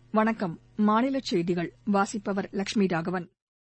வணக்கம் மாநிலச் செய்திகள் வாசிப்பவர் லட்சுமி ராகவன்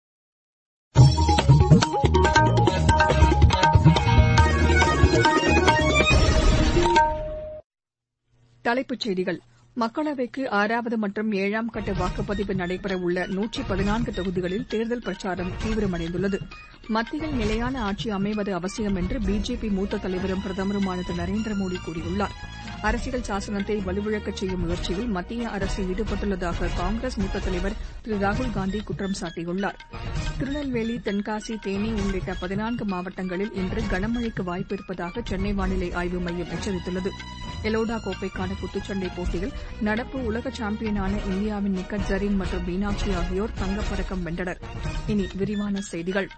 தலைப்புச் செய்திகள் மக்களவைக்கு ஆறாவது மற்றும் ஏழாம் கட்ட வாக்குப்பதிவு நடைபெறவுள்ள நூற்றி பதினான்கு தொகுதிகளில் தேர்தல் பிரச்சாரம் தீவிரமடைந்துள்ளது மத்தியில் நிலையான ஆட்சி அமைவது அவசியம் என்று பிஜேபி மூத்த தலைவரும் பிரதமருமான திரு நரேந்திர மோடி கூறியுள்ளார் அரசியல் சாசனத்தை வலுவிழக்கச் செய்யும் முயற்சியில் மத்திய அரசு ஈடுபட்டுள்ளதாக காங்கிரஸ் மூத்த தலைவர் திரு ராகுல்காந்தி குற்றம் சாட்டியுள்ளார் திருநெல்வேலி தென்காசி தேனி உள்ளிட்ட பதினான்கு மாவட்டங்களில் இன்று கனமழைக்கு வாய்ப்பு இருப்பதாக சென்னை வானிலை ஆய்வு மையம் எச்சரித்துள்ளது எலோடா கோப்பைக்கான குத்துச்சண்டை போட்டியில் நடப்பு உலக சாம்பியனான இந்தியாவின் நிக்கத் ஜரீன் மற்றும் மீனாட்சி ஆகியோர் தங்கப்பதக்கம் வென்றனர் இனி விரிவான செய்திகள்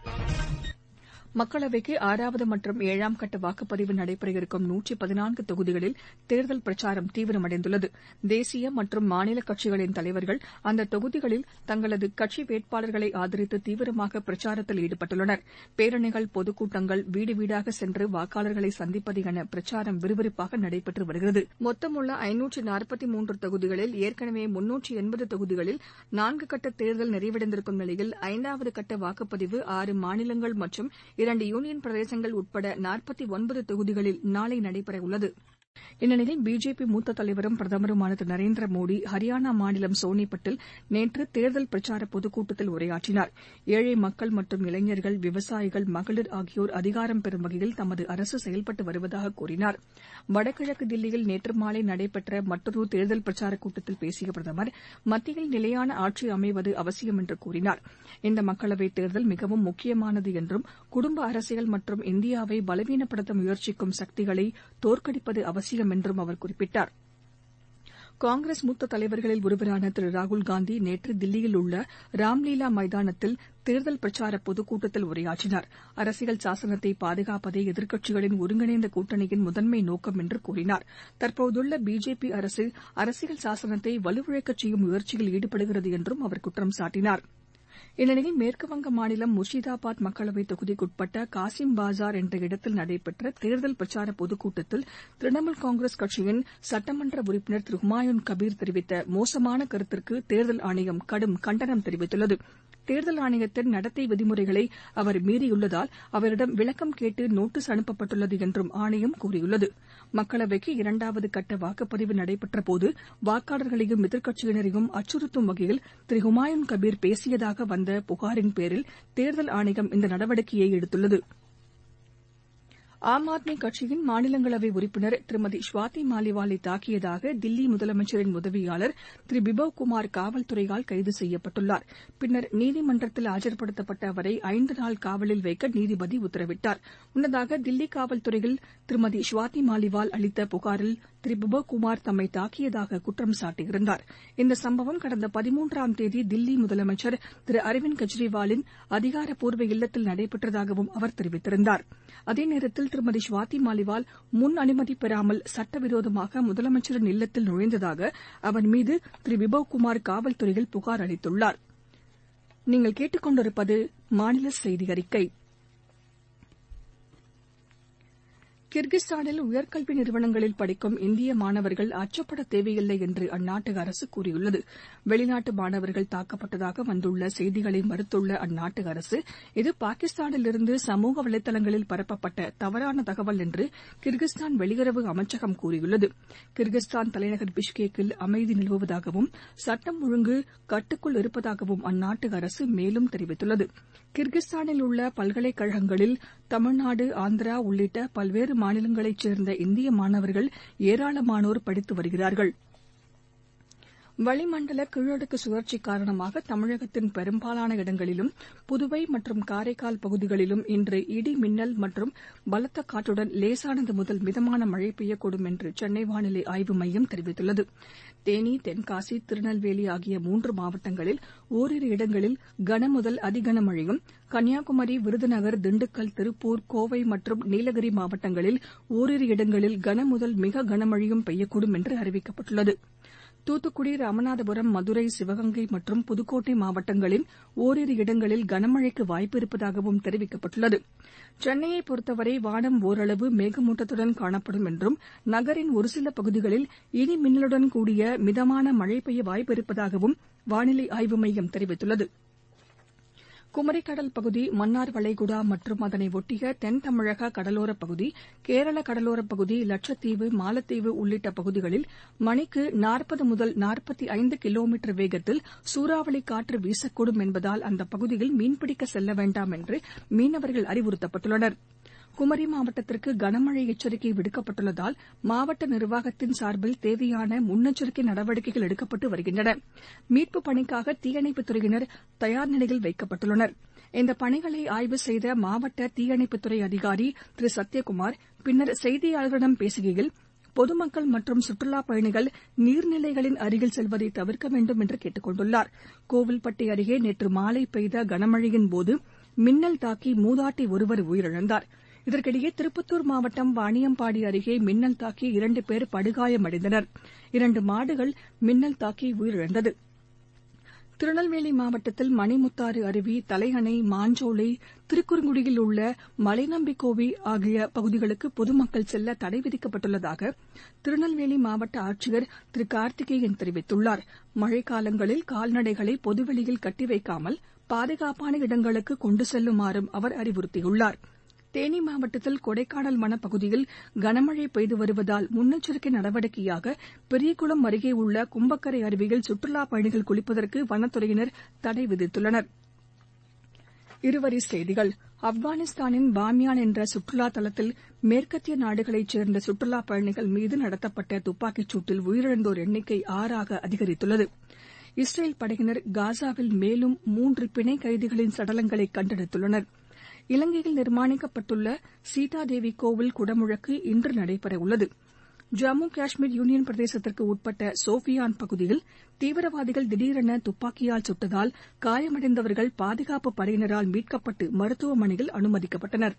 மக்களவைக்கு ஆறாவது மற்றும் ஏழாம் கட்ட வாக்குப்பதிவு நடைபெற இருக்கும் நூற்றி பதினான்கு தொகுதிகளில் தேர்தல் பிரச்சாரம் தீவிரமடைந்துள்ளது தேசிய மற்றும் மாநில கட்சிகளின் தலைவர்கள் அந்த தொகுதிகளில் தங்களது கட்சி வேட்பாளர்களை ஆதரித்து தீவிரமாக பிரச்சாரத்தில் ஈடுபட்டுள்ளனர் பேரணிகள் பொதுக்கூட்டங்கள் வீடு வீடாக சென்று வாக்காளர்களை சந்திப்பது என பிரச்சாரம் விறுவிறுப்பாக நடைபெற்று வருகிறது மொத்தமுள்ள ஐநூற்று நாற்பத்தி மூன்று தொகுதிகளில் ஏற்கனவே முன்னூற்று எண்பது தொகுதிகளில் நான்கு கட்ட தேர்தல் நிறைவடைந்திருக்கும் நிலையில் ஐந்தாவது கட்ட வாக்குப்பதிவு ஆறு மாநிலங்கள் மற்றும் இரண்டு யூனியன் பிரதேசங்கள் உட்பட நாற்பத்தி ஒன்பது தொகுதிகளில் நாளை நடைபெறவுள்ளது இந்நிலையில் பிஜேபி மூத்த தலைவரும் பிரதமருமான திரு நரேந்திர மோடி ஹரியானா மாநிலம் சோனிபட்டில் நேற்று தேர்தல் பிரச்சார பொதுக்கூட்டத்தில் உரையாற்றினார் ஏழை மக்கள் மற்றும் இளைஞர்கள் விவசாயிகள் மகளிர் ஆகியோர் அதிகாரம் பெறும் வகையில் தமது அரசு செயல்பட்டு வருவதாக கூறினார் வடகிழக்கு தில்லியில் நேற்று மாலை நடைபெற்ற மற்றொரு தேர்தல் பிரச்சாரக் கூட்டத்தில் பேசிய பிரதமர் மத்தியில் நிலையான ஆட்சி அமைவது அவசியம் என்று கூறினார் இந்த மக்களவைத் தேர்தல் மிகவும் முக்கியமானது என்றும் குடும்ப அரசியல் மற்றும் இந்தியாவை பலவீனப்படுத்த முயற்சிக்கும் சக்திகளை தோற்கடிப்பது அவசியம் என்றும் அவர் குறிப்பிட்டார் காங்கிரஸ் மூத்த தலைவர்களில் ஒருவரான திரு ராகுல்காந்தி நேற்று தில்லியில் உள்ள ராம்லீலா மைதானத்தில் தேர்தல் பிரச்சார பொதுக்கூட்டத்தில் உரையாற்றினார் அரசியல் சாசனத்தை பாதுகாப்பதே எதிர்க்கட்சிகளின் ஒருங்கிணைந்த கூட்டணியின் முதன்மை நோக்கம் என்று கூறினார் தற்போதுள்ள பிஜேபி அரசு அரசியல் சாசனத்தை வலுவிழக்கச் செய்யும் முயற்சியில் ஈடுபடுகிறது என்றும் அவர் குற்றம் சாட்டினார் இந்நிலையில் மேற்குவங்க மாநிலம் முர்ஷிதாபாத் மக்களவைத் தொகுதிக்குட்பட்ட காசிம் பாஜார் என்ற இடத்தில் நடைபெற்ற தேர்தல் பிரச்சார பொதுக்கூட்டத்தில் திரிணாமுல் காங்கிரஸ் கட்சியின் சட்டமன்ற உறுப்பினர் திரு ஹுமாயூன் கபீர் தெரிவித்த மோசமான கருத்திற்கு தேர்தல் ஆணையம் கடும் கண்டனம் தெரிவித்துள்ளது தேர்தல் ஆணையத்தின் நடத்தை விதிமுறைகளை அவர் மீறியுள்ளதால் அவரிடம் விளக்கம் கேட்டு நோட்டீஸ் அனுப்பப்பட்டுள்ளது என்றும் ஆணையம் கூறியுள்ளது மக்களவைக்கு இரண்டாவது கட்ட வாக்குப்பதிவு நடைபெற்றபோது வாக்காளர்களையும் எதிர்க்கட்சியினரையும் அச்சுறுத்தும் வகையில் திரு ஹுமாயூன் கபீர் பேசியதாக வந்த புகாரின் பேரில் தேர்தல் ஆணையம் இந்த நடவடிக்கையை எடுத்துள்ளது ஆம் ஆத்மி கட்சியின் மாநிலங்களவை உறுப்பினர் திருமதி ஸ்வாதி மாலிவாலை தாக்கியதாக தில்லி முதலமைச்சரின் உதவியாளர் திரு பிபவ் குமார் காவல்துறையால் கைது செய்யப்பட்டுள்ளார் பின்னர் நீதிமன்றத்தில் ஆஜர்படுத்தப்பட்ட அவரை ஐந்து நாள் காவலில் வைக்க நீதிபதி உத்தரவிட்டார் முன்னதாக தில்லி காவல்துறையில் திருமதி ஸ்வாதி மாலிவால் அளித்த புகாரில் திரு பிபவ் குமார் தம்மை தாக்கியதாக குற்றம் சாட்டியிருந்தார் இந்த சம்பவம் கடந்த பதிமூன்றாம் தேதி தில்லி முதலமைச்சர் திரு அரவிந்த் கெஜ்ரிவாலின் அதிகாரப்பூர்வ இல்லத்தில் நடைபெற்றதாகவும் அவர் தெரிவித்திருந்தார் அதே நேரத்தில் திருமதி ஸ்வாதி மாலிவால் முன் அனுமதி பெறாமல் சட்டவிரோதமாக முதலமைச்சரின் இல்லத்தில் நுழைந்ததாக அவர் மீது திரு பிபவ் குமார் காவல்துறையில் புகார் அளித்துள்ளார் நீங்கள் கேட்டுக்கொண்டிருப்பது மாநில செய்தி அறிக்கை கிர்கிஸ்தானில் உயர்கல்வி நிறுவனங்களில் படிக்கும் இந்திய மாணவர்கள் அச்சப்பட தேவையில்லை என்று அந்நாட்டு அரசு கூறியுள்ளது வெளிநாட்டு மாணவர்கள் தாக்கப்பட்டதாக வந்துள்ள செய்திகளை மறுத்துள்ள அந்நாட்டு அரசு இது பாகிஸ்தானிலிருந்து சமூக வலைதளங்களில் பரப்பப்பட்ட தவறான தகவல் என்று கிர்கிஸ்தான் வெளியுறவு அமைச்சகம் கூறியுள்ளது கிர்கிஸ்தான் தலைநகர் பிஷ்கேக்கில் அமைதி நிலவுவதாகவும் சட்டம் ஒழுங்கு கட்டுக்குள் இருப்பதாகவும் அந்நாட்டு அரசு மேலும் தெரிவித்துள்ளது கிர்கிஸ்தானில் உள்ள பல்கலைக்கழகங்களில் தமிழ்நாடு ஆந்திரா உள்ளிட்ட பல்வேறு மாநிலங்களைச் சேர்ந்த இந்திய மாணவர்கள் ஏராளமானோர் படித்து வருகிறார்கள் வளிமண்டல கீழடுக்கு சுழற்சி காரணமாக தமிழகத்தின் பெரும்பாலான இடங்களிலும் புதுவை மற்றும் காரைக்கால் பகுதிகளிலும் இன்று இடி மின்னல் மற்றும் பலத்த காற்றுடன் லேசானது முதல் மிதமான மழை பெய்யக்கூடும் என்று சென்னை வானிலை ஆய்வு மையம் தெரிவித்துள்ளது தேனி தென்காசி திருநெல்வேலி ஆகிய மூன்று மாவட்டங்களில் ஓரிரு இடங்களில் கனமுதல் அதிகனமழையும் கன்னியாகுமரி விருதுநகர் திண்டுக்கல் திருப்பூர் கோவை மற்றும் நீலகிரி மாவட்டங்களில் ஓரிரு இடங்களில் கனமுதல் மிக கனமழையும் பெய்யக்கூடும் என்று அறிவிக்கப்பட்டுள்ளது தூத்துக்குடி ராமநாதபுரம் மதுரை சிவகங்கை மற்றும் புதுக்கோட்டை மாவட்டங்களின் ஓரிரு இடங்களில் கனமழைக்கு வாய்ப்பு இருப்பதாகவும் தெரிவிக்கப்பட்டுள்ளது சென்னையை பொறுத்தவரை வானம் ஒரளவு மேகமூட்டத்துடன் காணப்படும் என்றும் நகரின் ஒருசில பகுதிகளில் இடி மின்னலுடன் கூடிய மிதமான மழை பெய்ய வாய்ப்பு இருப்பதாகவும் வானிலை ஆய்வு மையம் தெரிவித்துள்ளது குமரிக்கடல் பகுதி மன்னார் வளைகுடா மற்றும் அதனை ஒட்டிய தென் தமிழக கடலோரப் பகுதி கேரள கடலோரப் பகுதி லட்சத்தீவு மாலத்தீவு உள்ளிட்ட பகுதிகளில் மணிக்கு நாற்பது முதல் நாற்பத்தி ஐந்து கிலோமீட்டர் வேகத்தில் சூறாவளி காற்று வீசக்கூடும் என்பதால் அந்த பகுதியில் மீன்பிடிக்க செல்ல வேண்டாம் என்று மீனவர்கள் அறிவுறுத்தப்பட்டுள்ளனா் குமரி மாவட்டத்திற்கு கனமழை எச்சரிக்கை விடுக்கப்பட்டுள்ளதால் மாவட்ட நிர்வாகத்தின் சார்பில் தேவையான முன்னெச்சரிக்கை நடவடிக்கைகள் எடுக்கப்பட்டு வருகின்றன மீட்புப் பணிக்காக தீயணைப்புத் துறையினர் தயார் நிலையில் வைக்கப்பட்டுள்ளனர் இந்த பணிகளை ஆய்வு செய்த மாவட்ட தீயணைப்புத்துறை அதிகாரி திரு சத்யகுமார் பின்னர் செய்தியாளர்களிடம் பேசுகையில் பொதுமக்கள் மற்றும் சுற்றுலாப் பயணிகள் நீர்நிலைகளின் அருகில் செல்வதை தவிர்க்க வேண்டும் என்று கேட்டுக் கொண்டுள்ளார் கோவில்பட்டி அருகே நேற்று மாலை பெய்த கனமழையின் போது மின்னல் தாக்கி மூதாட்டி ஒருவர் உயிரிழந்தார் இதற்கிடையே திருப்பத்தூர் மாவட்டம் வாணியம்பாடி அருகே மின்னல் தாக்கி இரண்டு பேர் படுகாயமடைந்தனர் இரண்டு மாடுகள் மின்னல் தாக்கி உயிரிழந்தது திருநெல்வேலி மாவட்டத்தில் மணிமுத்தாறு அருவி தலையணை மாஞ்சோலை திருக்குறுங்குடியில் உள்ள மலைநம்பிக்கோவி ஆகிய பகுதிகளுக்கு பொதுமக்கள் செல்ல தடை விதிக்கப்பட்டுள்ளதாக திருநெல்வேலி மாவட்ட ஆட்சியர் திரு கார்த்திகேயன் தெரிவித்துள்ளார் மழைக்காலங்களில் கால்நடைகளை பொதுவெளியில் கட்டி வைக்காமல் பாதுகாப்பான இடங்களுக்கு கொண்டு செல்லுமாறும் அவர் அறிவுறுத்தியுள்ளார் தேனி மாவட்டத்தில் கொடைக்கானல் வனப்பகுதியில் கனமழை பெய்து வருவதால் முன்னெச்சரிக்கை நடவடிக்கையாக பெரியகுளம் அருகே உள்ள கும்பக்கரை அருவியில் சுற்றுலாப் பயணிகள் குளிப்பதற்கு வனத்துறையினர் தடை விதித்துள்ளனர் இருவரிச் செய்திகள் ஆப்கானிஸ்தானின் பாமியான் என்ற சுற்றுலா தலத்தில் மேற்கத்திய நாடுகளைச் சேர்ந்த சுற்றுலாப் பயணிகள் மீது நடத்தப்பட்ட துப்பாக்கிச் சூட்டில் உயிரிழந்தோர் எண்ணிக்கை ஆறாக அதிகரித்துள்ளது இஸ்ரேல் படையினர் காசாவில் மேலும் மூன்று பிணை கைதிகளின் சடலங்களை கண்டெடுத்துள்ளனா் இலங்கையில் நிர்மாணிக்கப்பட்டுள்ள சீதாதேவி கோவில் குடமுழக்கு இன்று நடைபெறவுள்ளது ஜம்மு காஷ்மீர் யூனியன் பிரதேசத்திற்கு உட்பட்ட சோபியான் பகுதியில் தீவிரவாதிகள் திடீரென துப்பாக்கியால் சுட்டதால் காயமடைந்தவர்கள் பாதுகாப்புப் படையினரால் மீட்கப்பட்டு மருத்துவமனையில் அனுமதிக்கப்பட்டனர்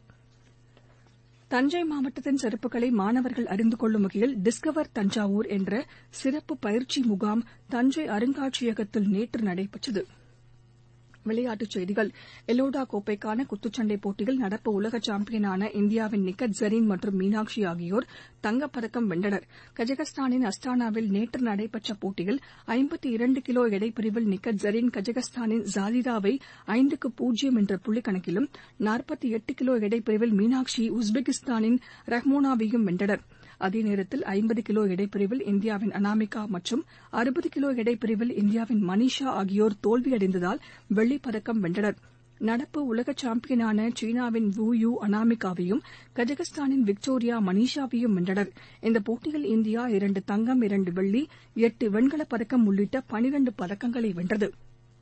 தஞ்சை மாவட்டத்தின் சிறப்புகளை மாணவர்கள் அறிந்து கொள்ளும் வகையில் டிஸ்கவர் தஞ்சாவூர் என்ற சிறப்பு பயிற்சி முகாம் தஞ்சை அருங்காட்சியகத்தில் நேற்று நடைபெற்றது விளையாட்டுச் செய்திகள் எல்லோரா கோப்பைக்கான குத்துச்சண்டை போட்டியில் நடப்பு உலக சாம்பியனான இந்தியாவின் நிக்கத் ஜரீன் மற்றும் மீனாட்சி ஆகியோர் தங்கப்பதக்கம் வென்றனர் கஜகஸ்தானின் அஸ்தானாவில் நேற்று நடைபெற்ற போட்டியில் ஐம்பத்தி இரண்டு கிலோ எடைப்பிரிவில் நிக்கத் ஜரீன் கஜகஸ்தானின் ஜாலிதாவை ஐந்துக்கு பூஜ்ஜியம் என்ற புள்ளிக்கணக்கிலும் நாற்பத்தி எட்டு கிலோ எடைப்பிரிவில் மீனாட்சி உஸ்பெகிஸ்தானின் ரஹ்மோனாவையும் வென்றனர் அதே நேரத்தில் ஐம்பது கிலோ எடைப்பிரிவில் இந்தியாவின் அனாமிகா மற்றும் அறுபது கிலோ எடைப்பிரிவில் இந்தியாவின் மனிஷா ஆகியோர் தோல்வியடைந்ததால் வெள்ளிப் பதக்கம் வென்றனர் நடப்பு உலக சாம்பியனான சீனாவின் வு யூ அனாமிகாவையும் கஜகஸ்தானின் விக்டோரியா மனிஷாவையும் வென்றனர் இந்த போட்டியில் இந்தியா இரண்டு தங்கம் இரண்டு வெள்ளி எட்டு வெண்கலப் பதக்கம் உள்ளிட்ட பனிரண்டு பதக்கங்களை வென்றது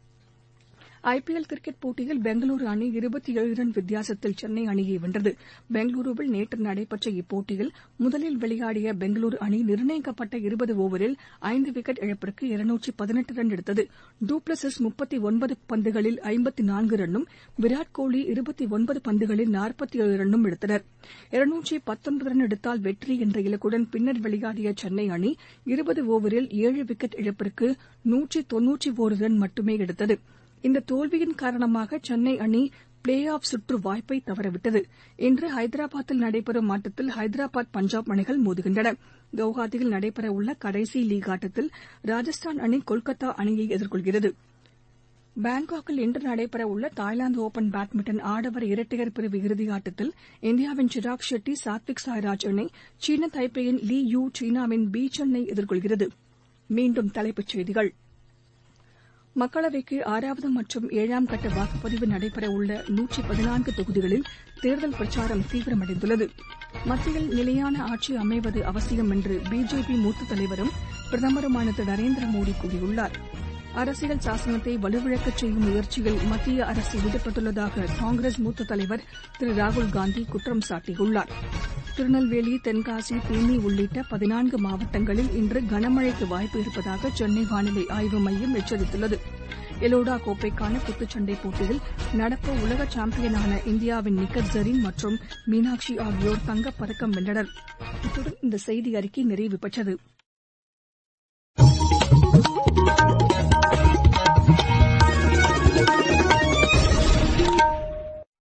ஐபிஎல் கிரிக்கெட் போட்டியில் பெங்களூரு அணி இருபத்தி ஏழு ரன் வித்தியாசத்தில் சென்னை அணியை வென்றது பெங்களூருவில் நேற்று நடைபெற்ற இப்போட்டியில் முதலில் விளையாடிய பெங்களூரு அணி நிர்ணயிக்கப்பட்ட இருபது ஒவரில் ஐந்து விக்கெட் இழப்பிற்கு இருநூற்று பதினெட்டு ரன் எடுத்தது டூப்ளசிஸ் முப்பத்தி ஒன்பது பந்துகளில் ஐம்பத்தி நான்கு ரன்னும் விராட் கோலி இருபத்தி ஒன்பது பந்துகளில் நாற்பத்தி ஏழு ரன்னும் எடுத்தனர் இருநூற்று பத்தொன்பது ரன் எடுத்தால் வெற்றி என்ற இலக்குடன் பின்னர் விளையாடிய சென்னை அணி இருபது ஒவரில் ஏழு விக்கெட் இழப்பிற்கு நூற்று தொன்னூற்றி ஒரு ரன் மட்டுமே எடுத்தது இந்த தோல்வியின் காரணமாக சென்னை அணி பிளே ஆஃப் சுற்று வாய்ப்பை தவறவிட்டது இன்று ஹைதராபாத்தில் நடைபெறும் ஆட்டத்தில் ஹைதராபாத் பஞ்சாப் அணிகள் மோதுகின்றன கவுஹாத்தியில் நடைபெறவுள்ள கடைசி லீக் ஆட்டத்தில் ராஜஸ்தான் அணி கொல்கத்தா அணியை எதிர்கொள்கிறது பாங்காக்கில் இன்று நடைபெறவுள்ள தாய்லாந்து ஒபன் பேட்மிண்டன் ஆடவர் இரட்டையர் பிரிவு இறுதியாட்டத்தில் இந்தியாவின் சிராக் ஷெட்டி சாத்விக் சாய்ராஜ் இணை சீன தைப்பேயின் லீ யூ சீனாவின் பி சென்னை எதிர்கொள்கிறது மீண்டும் தலைப்புச் செய்திகள் மக்களவைக்கு ஆறாவது மற்றும் ஏழாம் கட்ட வாக்குப்பதிவு நடைபெறவுள்ள நூற்றி பதினான்கு தொகுதிகளில் தேர்தல் பிரச்சாரம் தீவிரமடைந்துள்ளது மத்தியில் நிலையான ஆட்சி அமைவது அவசியம் என்று பிஜேபி மூத்த தலைவரும் பிரதமருமான திரு நரேந்திர மோடி கூறியுள்ளார் அரசியல் சாசனத்தை வலுவிழக்கச் செய்யும் முயற்சியில் மத்திய அரசு ஈடுபட்டுள்ளதாக காங்கிரஸ் மூத்த தலைவர் திரு ராகுல்காந்தி குற்றம் சாட்டியுள்ளார் திருநெல்வேலி தென்காசி தேனி உள்ளிட்ட பதினான்கு மாவட்டங்களில் இன்று கனமழைக்கு வாய்ப்பு இருப்பதாக சென்னை வானிலை ஆய்வு மையம் எச்சரித்துள்ளது எலோடா கோப்பைக்கான குத்துச்சண்டை போட்டியில் நடப்பு உலக சாம்பியனான இந்தியாவின் நிக்கத் ஜரீன் மற்றும் மீனாட்சி ஆகியோர் தங்கப்பதக்கம் வென்றனர் இத்துடன் இந்த செய்தி அறிக்கை நிறைவு பெற்றது வணக்கம்